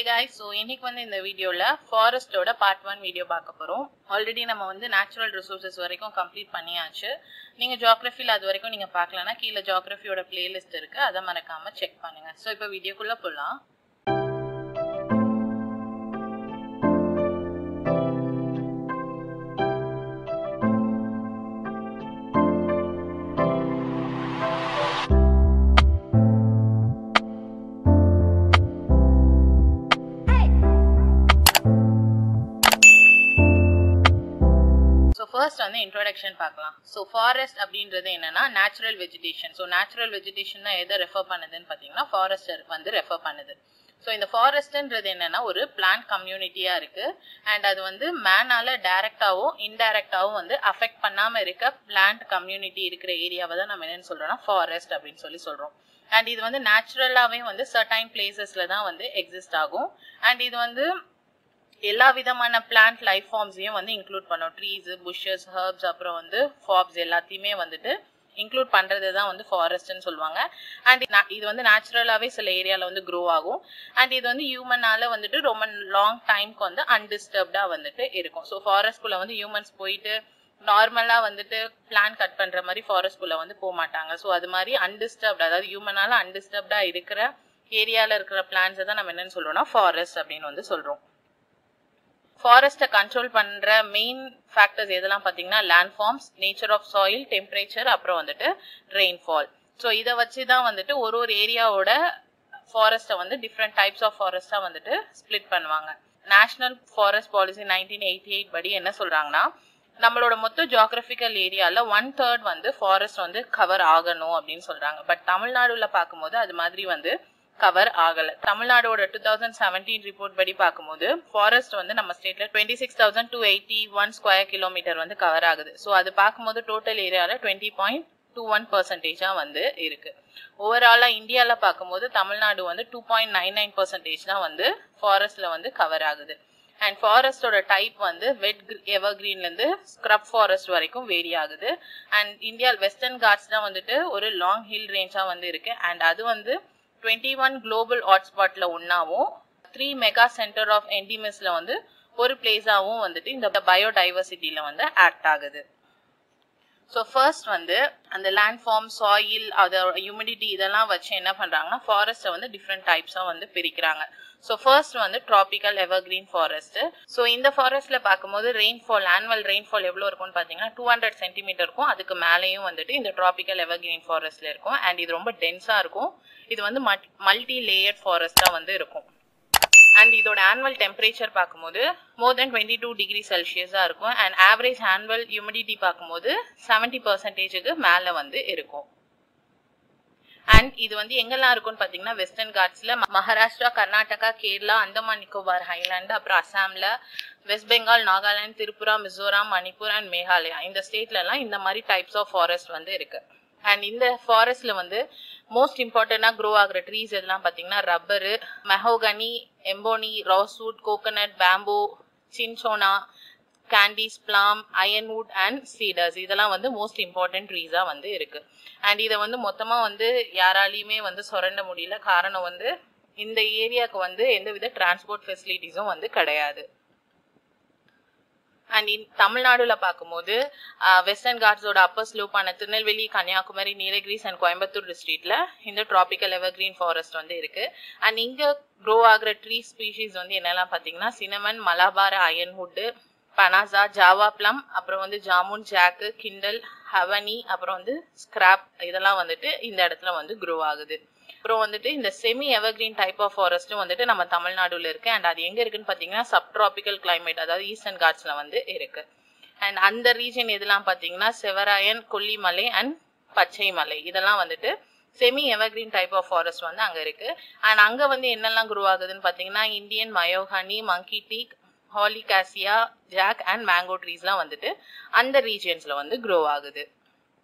guys so இன்னைக்கு வந்து இந்த வீடியோவில் ஃபாரஸ்டோட பார்ட் ஒன் வீடியோ பார்க்க போகிறோம் ஆல்ரெடி நம்ம வந்து நேச்சுரல் ரிசோர்சஸ் வரைக்கும் கம்ப்ளீட் பண்ணியாச்சு நீங்கள் ஜியாகிரஃபியில் அது வரைக்கும் நீங்கள் பார்க்கலன்னா கீழே ஜியாகிரஃபியோட பிளேலிஸ்ட் இருக்குது அதை மறக்காமல் செக் பண்ணுங்கள் ஸோ இப்போ வீடியோக்குள்ளே போகலாம் ஸோ ஃபர்ஸ்ட் வந்து இன்ட்ரோடக்ஷன் பார்க்கலாம் ஸோ ஃபாரஸ்ட் அப்படின்றது என்னன்னா natural vegetation so natural vegetation எதை ரெஃபர் பண்ணுதுன்னு பார்த்தீங்கன்னா ஃபாரஸ்ட் வந்து ரெஃபர் பண்ணுது ஸோ இந்த ஃபாரஸ்ட்ன்றது என்னன்னா ஒரு பிளான்ட் கம்யூனிட்டியா இருக்கு அண்ட் அது வந்து மேனால டைரக்டாவும் இன்டைரக்டாவும் வந்து அஃபெக்ட் பண்ணாம இருக்க பிளான்ட் கம்யூனிட்டி இருக்கிற ஏரியாவை தான் நம்ம என்னன்னு சொல்றோம்னா ஃபாரஸ்ட் அப்படின்னு சொல்லி சொல்றோம் அண்ட் இது வந்து நேச்சுரலாவே வந்து சர்டைன் பிளேசஸ்ல தான் வந்து எக்ஸிஸ்ட் ஆகும் அண்ட் இது வந்து எல்லா விதமான பிளான்ட் லைஃப் ஃபார்ம்ஸையும் வந்து இன்க்ளூட் பண்ணும் ட்ரீஸ் புஷஸ் ஹர்ப்ஸ் அப்புறம் வந்து ஃபாப்ஸ் எல்லாத்தையுமே வந்துட்டு இன்க்ளூட் பண்ணுறது தான் வந்து ஃபாரஸ்ட்னு சொல்லுவாங்க அண்ட் இது வந்து நேச்சுரலாகவே சில ஏரியாவில் வந்து க்ரோ ஆகும் அண்ட் இது வந்து ஹியூமனால வந்துட்டு ரொம்ப லாங் டைம்க்கு வந்து அன்டிஸ்டர்ப்டாக வந்துட்டு இருக்கும் ஸோ ஃபாரஸ்ட்குள்ளே வந்து ஹியூமன்ஸ் போயிட்டு நார்மலாக வந்துட்டு பிளான் கட் பண்ணுற மாதிரி ஃபாரஸ்ட்குள்ளே வந்து போக மாட்டாங்க ஸோ அது மாதிரி அன்டிஸ்டர்ப்ட் அதாவது ஹியூமனால அன்டிஸ்டர்ப்டாக இருக்கிற ஏரியாவில் இருக்கிற பிளான்ஸை தான் நம்ம என்னன்னு சொல்கிறோம்னா ஃபாரஸ்ட் அப்படின்னு வந்து சொல்கிறோம் ஃபாரஸ்ட்டை கண்ட்ரோல் பண்ணுற மெயின் ஃபேக்டர்ஸ் எதெல்லாம் பார்த்தீங்கன்னா land forms nature of soil temperature அப்புறம் வந்துட்டு ரெயின்ஃபால் ஸோ இதை வச்சு தான் வந்துட்டு ஒரு ஒரு ஏரியாவோட ஃபாரஸ்ட்டை வந்து டிஃப்ரெண்ட் டைப்ஸ் ஆஃப் ஃபாரஸ்ட்டாக வந்துட்டு ஸ்ப்ளிட் பண்ணுவாங்க national forest policy nineteen eighty eight படி என்ன சொல்கிறாங்கன்னா நம்மளோட மொத்த ஜியாகிரபிக்கல் ஏரியாவில் ஒன் தேர்ட் வந்து ஃபாரஸ்ட் வந்து கவர் ஆகணும் அப்படின்னு சொல்கிறாங்க பட் தமிழ்நாடுல பார்க்கும்போது அது மாதிரி வந்து கவர் ஆகல தமிழ்நாடோட டூ தௌசண்ட் செவன்டீன் ரிப்போர்ட் படி பார்க்கும்போது ஃபாரஸ்ட் வந்து நம்ம ஸ்டேட்ல twenty six thousand two eighty one square kilometre வந்து கவர் ஆகுது ஸோ அது பார்க்கும்போது டோட்டல் ஏரியாவில் டுவெண்ட்டி பாயிண்ட் டூ ஒன் பர்சன்டேஜா வந்து இருக்கு ஓவராலா இந்தியாவில் பார்க்கும்போது தமிழ்நாடு வந்து two point nine nine percentage தான் வந்து ஃபாரஸ்ட்ல வந்து கவர் ஆகுது அண்ட் ஃபாரஸ்டோட டைப் வந்து வெட் எவர் கிரீன்லேருந்து ஸ்க்ரப் ஃபாரஸ்ட் வரைக்கும் வேரி ஆகுது அண்ட் இந்தியா வெஸ்டர்ன் காட்ஸ் தான் வந்துட்டு ஒரு லாங் ஹில் ரேஞ்சாக வந்து இருக்கு அண்ட் அது வந்து டுவெண்ட்டி ஒன் குளோபல் ஹாட்ஸ்பாட்ல ஒன்னாவும் த்ரீ மெகா சென்டர் ஆஃப் என்டிமிஸ்ல வந்து ஒரு பிளேஸாவும் வந்துட்டு இந்த பயோடைவர்சிட்டியில வந்து ஆக்ட் ஆகுது ஸோ ஃபர்ஸ்ட் வந்து அந்த லேண்ட் ஃபார்ம் சாயில் அதோட ஹியூமிடிட்டி இதெல்லாம் வச்சு என்ன பண்றாங்கன்னா ஃபாரஸ்ட்டை வந்து டிஃப்ரெண்ட் டைப்ஸாக வந்து பிரிக்கிறாங்க ஸோ ஃபர்ஸ்ட் வந்து ட்ராபிக்கல் எவர்கிரீன் ஃபாரஸ்ட் ஸோ இந்த ஃபாரஸ்ட்ல பார்க்கும்போது ரெயின்ஃபால் ஆனுவல் ரெயின்ஃபால் எவ்வளோ இருக்கும்னு பார்த்தீங்கன்னா டூ ஹண்ட்ரட் சென்டிமீட்டர் இருக்கும் அதுக்கு மேலேயும் வந்துட்டு இந்த ட்ராபிக்கல் எவர்கிரீன் ஃபாரஸ்ட்ல இருக்கும் அண்ட் இது ரொம்ப டென்ஸா இருக்கும் இது வந்து மல்டி லேயர் ஃபாரஸ்டா வந்து இருக்கும் அண்ட் இதோட ஆனுவல் டெம்பரேச்சர் பார்க்கும்போது more then twenty two degree செல்சியஸாக இருக்கும் அண்ட் ஆவரேஜ் ஆனுவல் ஹியூமிடிட்டி பார்க்கும்போது செவன்டி பர்சன்டேஜுக்கு மேலே வந்து இருக்கும் அண்ட் இது வந்து எங்கெல்லாம் இருக்கும்னு பார்த்தீங்கன்னா வெஸ்டர்ன் காட்ஸ்ல மகாராஷ்டிரா கர்நாடகா கேரளா அந்தமான் நிக்கோபார் ஹைலாண்டு அப்புறம் அசாம்ல வெஸ்ட் பெங்கால் நாகாலாந்து திரிபுரா மிசோராம் மணிப்பூர் அண்ட் மேகாலயா இந்த ஸ்டேட்ல எல்லாம் இந்த மாதிரி டைப்ஸ் ஆஃப் ஃபாரஸ்ட் வந்து இருக்கு அண்ட் இந்த ஃபாரஸ்ட்ல வந்து மோஸ்ட் இம்பார்ட்டண்டா க்ரோ ஆகுற ட்ரீஸ் எல்லாம் பார்த்தீங்கன்னா rubber mahogany ebony rosewood coconut bamboo cinchona canes palm ironwood and cedars இதெல்லாம் வந்து மோஸ்ட் இம்பார்ட்டன்ட் ட்ரீஸாக வந்து இருக்கு அண்ட் இதை வந்து மொத்தமாக வந்து யாராலையுமே வந்து சுரண்ட முடியல காரணம் வந்து இந்த ஏரியாவுக்கு வந்து எந்தவித டிரான்ஸ்போர்ட் ஃபெசிலிட்டிஸும் வந்து கிடையாது அண்ட் இன் தமிழ்நாடுல பார்க்கும்போது வெஸ்டர்ன் காட்ஸோட அப்பர் ஸ்லோப்பான திருநெல்வேலி கன்னியாகுமரி நீலகிரிஸ் அண்ட் கோயம்புத்தூர் டிஸ்ட்ரிக்ட்ல இந்த ட்ராபிக்கல் எவர்கிரீன் ஃபாரஸ்ட் வந்து இருக்கு அண்ட் இங்க க்ரோ ஆகுற ட்ரீ ஸ்பீஷிஸ் வந்து என்னெல்லாம் பார்த்தீங்கன்னா சினமன் மலாபார அயன்வுட்டு பனாசா ஜாவா பிளம் அப்புறம் வந்து ஜாமுன் ஜாக்கு கிண்டல் ஹவனி அப்புறம் வந்து ஸ்கிராப் இதெல்லாம் வந்துட்டு இந்த இடத்துல வந்து க்ரோ ஆகுது அப்புறம் வந்துட்டு இந்த செமி எவர்கிரீன் டைப் ஆஃப் ஃபாரஸ்ட்டும் வந்துட்டு நம்ம தமிழ்நாடுல இருக்கு அண்ட் அது எங்க இருக்குன்னு பாத்தீங்கன்னா சப் ட்ராபிக்கல் கிளைமேட் அதாவது ஈஸ்டர்ன் காட்ஸ்ல வந்து இருக்கு அண்ட் அந்த ரீஜன் எதெல்லாம் பாத்தீங்கன்னா செவராயன் கொல்லிமலை அண்ட் பச்சை மலை இதெல்லாம் வந்துட்டு semi evergreen type of forest வந்து அங்க இருக்கு அண்ட் அங்க வந்து என்னெல்லாம் குரோ ஆகுதுன்னு பாத்தீங்கன்னா இந்தியன் மயோஹனி மங்கி டீக் ஹாலிகாசியா ஜாக் அண்ட் மேங்கோ ட்ரீஸ்லாம் வந்துட்டு அந்த ரீஜியன்ஸ்ல வந்து க்ரோ ஆகுது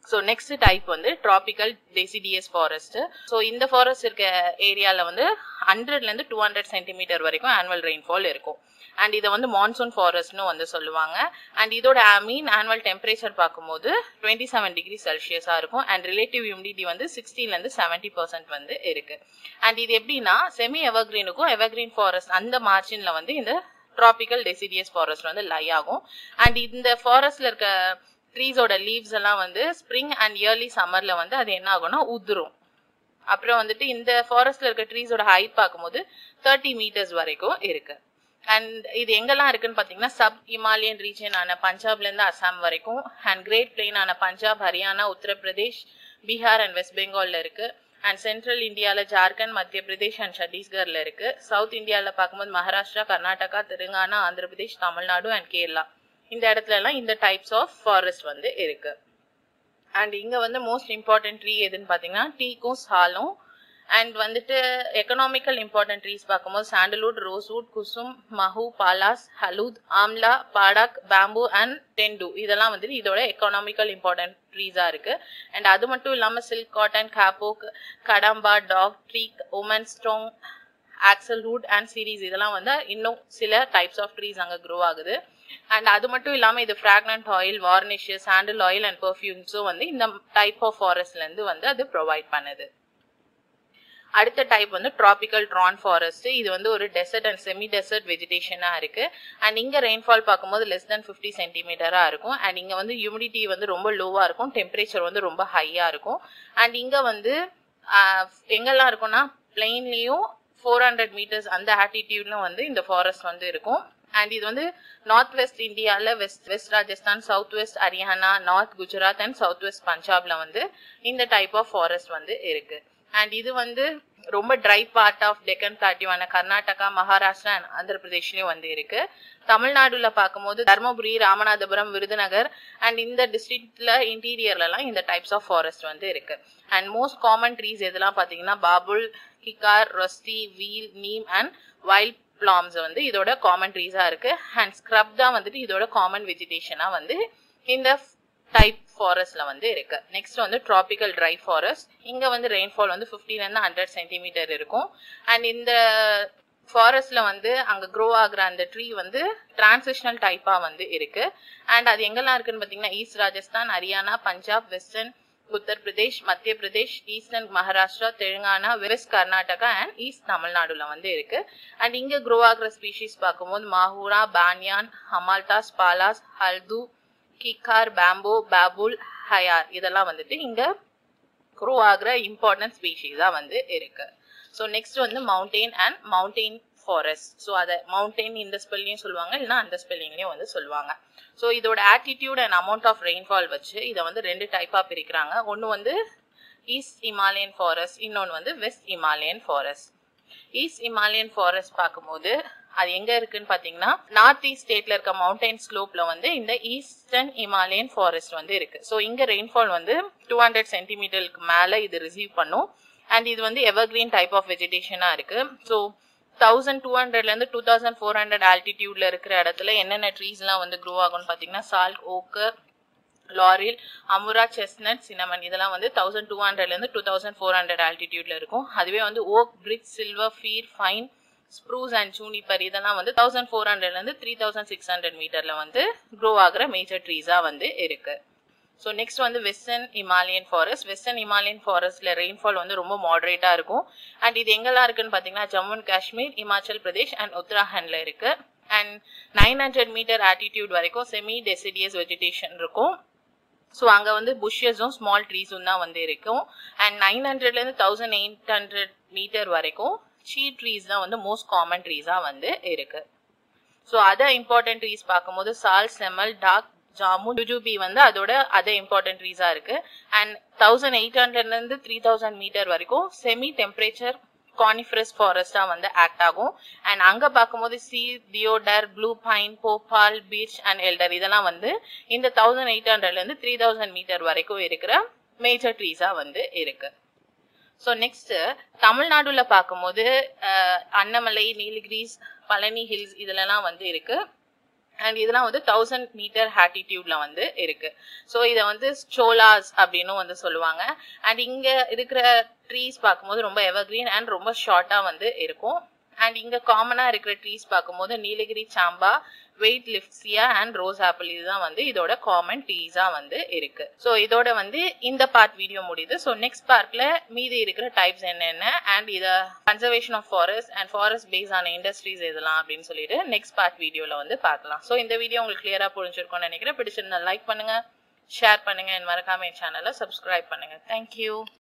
ஸோ நெக்ஸ்ட் டைப் வந்து ட்ராபிக்கல் டெசிடியஸ் ஃபாரஸ்ட் ஸோ இந்த ஃபாரஸ்ட் இருக்க ஏரியாவில் வந்து ஹண்ட்ரட்லேருந்து டூ ஹண்ட்ரட் சென்டிமீட்டர் வரைக்கும் ஆனுவல் ரெயின்ஃபால் இருக்கும் அண்ட் இதை வந்து மான்சூன் ஃபாரஸ்ட்னு வந்து சொல்லுவாங்க அண்ட் இதோட மீன் ஆனுவல் டெம்பரேச்சர் பார்க்கும்போது டுவெண்ட்டி செவன் டிகிரி செல்சியஸாக இருக்கும் அண்ட் ரிலேட்டிவ் ஹியூமிடிட்டி வந்து சிக்ஸ்டிலேருந்து செவன்ட்டி பர்சன்ட் வந்து இருக்கு அண்ட் இது எப்படின்னா செமி எவர்கிரீனுக்கும் எவர்கிரீன் ஃபாரஸ்ட் அந்த மார்ஜினில் வந்து இந்த ட்ராபிக்கல் டெசிடியஸ் ஃபாரஸ்ட் வந்து லை ஆகும் அண்ட் இந்த ஃபாரஸ்ட்ல இருக்க ட்ரீஸோட லீவ்ஸ் எல்லாம் வந்து ஸ்ப்ரிங் அண்ட் இயர்லி சம்மர்ல வந்து அது என்ன ஆகும்னா உதிரும் அப்புறம் வந்துட்டு இந்த ஃபாரஸ்ட்ல இருக்க ட்ரீஸோட ஹைட் பார்க்கும்போது தேர்ட்டி மீட்டர்ஸ் வரைக்கும் இருக்கு அண்ட் இது எங்கெல்லாம் இருக்குன்னு பார்த்தீங்கன்னா சப் இமாலயன் ரீஜன் ஆன பஞ்சாப்லேருந்து அசாம் வரைக்கும் அண்ட் கிரேட் பிளெயின் ஆன பஞ்சாப் ஹரியானா உத்தரப்பிரதேஷ் பீகார் அண்ட் வெஸ்ட் பெங்காலில் இருக்கு அண்ட் சென்ட்ரல் இந்தியாவில் ஜார்க்கண்ட் மத்திய பிரதேஷ் அண்ட் சத்தீஸ்கரில் இருக்கு சவுத் இந்தியாவில் பார்க்கும்போது மகாராஷ்டிரா கர்நாடகா தெலுங்கானா ஆந்திர பிரதேஷ் தமிழ்நாடு அண்ட் கேரளா இந்த இடத்துல எல்லாம் இந்த டைப்ஸ் ஆஃப் ஃபாரஸ்ட் வந்து இருக்கு அண்ட் இங்க வந்து மோஸ்ட் இம்பார்ட்டன்ட் ட்ரீ எதுன்னு பார்த்தீங்கன்னா டீக்கும் சாலும் அண்ட் வந்துட்டு எக்கனாமிக்கல் இம்பார்ட்டன்ட் ட்ரீஸ் பார்க்கும்போது sandalwood rosewood kusum mahua palas haldu amla padauk bamboo and tendu இதெல்லாம் வந்துட்டு இதோட எக்கனாமிக்கல் இம்பார்ட்டன்ட் ட்ரீஸாக இருக்கு அண்ட் அது மட்டும் இல்லாமல் silk cotton kapok kadamba dhak ட்ரீக் உமன் strong axle root and series இதெல்லாம் வந்து இன்னும் சில டைப்ஸ் ஆஃப் ட்ரீஸ் அங்கே க்ரோ ஆகுது அண்ட் அது மட்டும் இல்லாமல் இது fragrant oil varnishes sandal oil and பர்ஃப்யூம்ஸும் வந்து இந்த டைப் ஆஃப் ஃபாரஸ்ட்லேருந்து வந்து அது ப்ரொவைட் பண்ணுது அடுத்த டைப் வந்து ட்ராபிக்கல் ட்ரான் ஃபாரஸ்ட் இது வந்து ஒரு டெசர்ட் அண்ட் செமி டெசர்ட் வெஜிடேஷனாக இருக்கு அண்ட் இங்கே ரெயின்ஃபால் பார்க்கும்போது லெஸ் தென் ஃபிஃப்டி சென்டிமீட்டராக இருக்கும் அண்ட் இங்கே வந்து ஹியூமிடிட்டி வந்து ரொம்ப லோவாக இருக்கும் டெம்பரேச்சர் வந்து ரொம்ப ஹையாக இருக்கும் அண்ட் இங்கே வந்து எங்கெல்லாம் இருக்கும்னா பிளெயின்லேயும் ஃபோர் ஹண்ட்ரட் மீட்டர்ஸ் அந்த ஆட்டிடியூட்லும் வந்து இந்த ஃபாரஸ்ட் வந்து இருக்கும் அண்ட் இது வந்து நார்த் வெஸ்ட் இந்தியாவில் west west Rajasthan south west Haryana north Gujarat and south west பஞ்சாப்ல வந்து இந்த டைப் ஆஃப் ஃபாரஸ்ட் வந்து இருக்கு அண்ட் இது வந்து ரொம்ப ட்ரை பார்ட் ஆஃப் டெக்கன் பிளாட்டிவான கர்நாடகா மகாராஷ்டிரா அண்ட் ஆந்திர பிரதேஷ்லயும் வந்து இருக்கு தமிழ்நாடுல பார்க்கும்போது தருமபுரி ராமநாதபுரம் விருதுநகர் அண்ட் இந்த டிஸ்ட்ரிக்ட்ல இன்டீரியர்லலாம் இந்த டைப்ஸ் ஆஃப் ஃபாரஸ்ட் வந்து இருக்கு அண்ட் மோஸ்ட் காமன் ட்ரீஸ் எதெல்லாம் பார்த்தீங்கன்னா பாபுல் கிகார் ரொஸ்டி வீல் நீம் அண்ட் வைல்ட் பிளாம்ஸ் வந்து இதோட காமன் ட்ரீஸா இருக்கு அண்ட் ஸ்க்ரப் தான் வந்துட்டு இதோட காமன் வெஜிடேஷனா வந்து இந்த டைப் ஃபாரஸ்ட்ல வந்து இருக்கு நெக்ஸ்ட் வந்து ட்ராபிக்கல் ட்ரை ஃபாரஸ்ட் இங்க வந்து ரெயின்ஃபால் வந்து ஃபிஃப்டிலேருந்து ஹண்ட்ரட் சென்டிமீட்டர் இருக்கும் அண்ட் இந்த ஃபாரஸ்ட்ல வந்து அங்க க்ரோ ஆகுற அந்த ட்ரீ வந்து டிரான்சிஷனல் டைப்பா வந்து இருக்கு அண்ட் அது எங்கெல்லாம் இருக்குன்னு பாத்தீங்கன்னா east Rajasthan Haryana Punjab western Uttar Pradesh Madhya Pradesh eastern Maharashtra Telangana west Karnataka and east தமிழ்நாடுல வந்து இருக்கு அண்ட் இங்க க்ரோ ஆகுற ஸ்பீஷிஸ் பார்க்கும்போது மாஹூரா பான்யான் ஹமால்டாஸ் பாலாஸ் ஹல்து கிக்கார் பேம்போ பாபுல் ஹயார் இதெல்லாம் வந்துட்டு இங்க க்ரோ ஆகுற இம்பார்ட்டன்ட் ஸ்பீஷீஸா வந்து இருக்கு ஸோ நெக்ஸ்ட் வந்து mountain and mountain forest so அதை மவுண்டெயின் இந்த ஸ்பெல்லையும் சொல்லுவாங்க இல்லைன்னா அந்த ஸ்பெல்லிங்லையும் வந்து சொல்லுவாங்க ஸோ இதோட altitude and amount of rainfall வச்சு இதை வந்து ரெண்டு டைப்பாக பிரிக்கிறாங்க ஒன்று வந்து ஈஸ்ட் இமாலயன் ஃபாரஸ்ட் இன்னொன்று வந்து west Himalayan forest east Himalayan forest பார்க்கும்போது அது எங்க இருக்குன்னு பாத்தீங்கன்னா நார்த் ஈஸ்ட் ஸ்டேட்ல இருக்க மவுண்டைன் ஸ்லோப்ல வந்து இந்த ஈஸ்டர்ன் இமாலயன் ஃபாரஸ்ட் வந்து இருக்கு ஸோ இங்க ரெயின்ஃபால் வந்து டூ ஹண்ட்ரட் சென்டிமீட்டருக்கு மேல இது ரிசீவ் பண்ணும் அண்ட் இது வந்து எவர்கிரீன் டைப் ஆஃப் வெஜிடேஷனா இருக்கு ஸோ தௌசண்ட் டூ ஹண்ட்ரட்லேருந்து டூ தௌசண்ட் ஃபோர் ஹண்ட்ரட் ஆல்டிடியூட்ல இருக்கிற இடத்துல என்னென்ன ட்ரீஸ்லாம் வந்து க்ரோ ஆகும்னு பார்த்தீங்கன்னா சால்க் oak laurel amura chestnut cinnamon இதெல்லாம் வந்து தௌசண்ட் டூ ஹண்ட்ரட்லேருந்து டூ தௌசண்ட் ஃபோர் ஹண்ட்ரட் ஆல்டிடியூட்ல இருக்கும் அதுவே வந்து oak birch silver fir pine spruce and juniper இதெல்லாம் வந்து தௌசண்ட் ஃபோர் ஹண்ட்ரட்லேருந்து த்ரீ தௌசண்ட் சிக்ஸ் ஹண்ட்ரட் மீட்டரில் வந்து க்ரோ ஆகிற மேஜர் ட்ரீஸாக வந்து இருக்கு ஸோ நெக்ஸ்ட் வந்து western Himalayan forest western Himalayan ஃபாரஸ்ட்ல ரெயின்ஃபால் வந்து ரொம்ப மாடரேட்டா இருக்கும் அண்ட் இது எங்கெல்லாம் இருக்குன்னு பார்த்தீங்கன்னா ஜம்மு அண்ட் காஷ்மீர் இமாச்சல் பிரதேஷ் அண்ட் உத்தராகண்ட்ல இருக்கு and nine hundred metre altitude வரைக்கும் செமி டெசிடியஸ் வெஜிடேஷன் இருக்கும் ஸோ அங்கே வந்து புஷ்ஷஸும் ஸ்மால் ட்ரீஸும் தான் வந்து இருக்கும் அண்ட் நைன் ஹண்ட்ரட்லேருந்து தௌசண்ட் எயிட் ஹண்ட்ரட் மீட்டர் வரைக்கும் சீ ட்ரீஸ் தான் வந்து மோஸ்ட் காமன் ட்ரீஸாக வந்து இருக்கு ஸோ அதர் இம்பார்ட்டன்ட் ட்ரீஸ் பார்க்கும்போது சால் செமல் டாக் ஜாமு ஜுஜுபி வந்து அதோட அதர் இம்பார்ட்டன்ட் ட்ரீஸாக இருக்கு அண்ட் தௌசண்ட் எயிட் ஹண்ட்ரட்லேருந்து த்ரீ தௌசண்ட் மீட்டர் வரைக்கும் செமி டெம்பரேச்சர் கானிஃபரஸ் ஃபாரஸ்டாக வந்து ஆக்ட் ஆகும் அண்ட் அங்கே பார்க்கும்போது சி deodar blue pine poplar beech and alder இதெல்லாம் வந்து இந்த தௌசண்ட் எயிட் ஹண்ட்ரட்லேருந்து த்ரீ தௌசண்ட் மீட்டர் வரைக்கும் இருக்கிற மேஜர் ட்ரீஸாக வந்து இருக்கு ஸோ நெக்ஸ்ட் தமிழ்நாடுல பார்க்கும்போது அஹ், அன்னமலை நீலகிரிஸ் பழனி ஹில்ஸ் இதுலலாம் வந்து இருக்கு அண்ட் இதெல்லாம் வந்து தௌசண்ட் மீட்டர் ஹாட்டிடியூட்ல வந்து இருக்கு ஸோ இதை வந்து சோலாஸ் அப்படின்னு வந்து சொல்லுவாங்க அண்ட் இங்க இருக்கிற ட்ரீஸ் பார்க்கும்போது ரொம்ப எவர்கிரீன் அண்ட் ரொம்ப ஷார்ட்டா வந்து இருக்கும் அண்ட் இங்க காமனா இருக்கிற ட்ரீஸ் பார்க்கும்போது நீலகிரி சாம்பா வெயிட் லிப்ஸியா அண்ட் ரோஸ் ஆப்பிள் இதுதான் வந்து இதோட காமன் ட்ரீஸா வந்து இருக்கு ஸோ இதோட வந்து இந்த பார்ட் வீடியோ முடியுது ஸோ நெக்ஸ்ட் பார்ட்ல மீதி இருக்கிற டைப்ஸ் என்னென்ன அண்ட் இத conservation of forest and forest base ஆன இண்டஸ்ட்ரீஸ் எதெல்லாம் அப்படின்னு சொல்லிட்டு நெக்ஸ்ட் பார்ட் வீடியோல வந்து பார்க்கலாம் ஸோ இந்த வீடியோ உங்களுக்கு கிளியரா புரிஞ்சிருக்கும்னு நினைக்கிறேன் பிடிச்சிருந்தா லைக் பண்ணுங்க ஷேர் பண்ணுங்க and மறக்காம என் சேனலை சப்ஸ்கிரைப் பண்ணுங்க தேங்க்யூ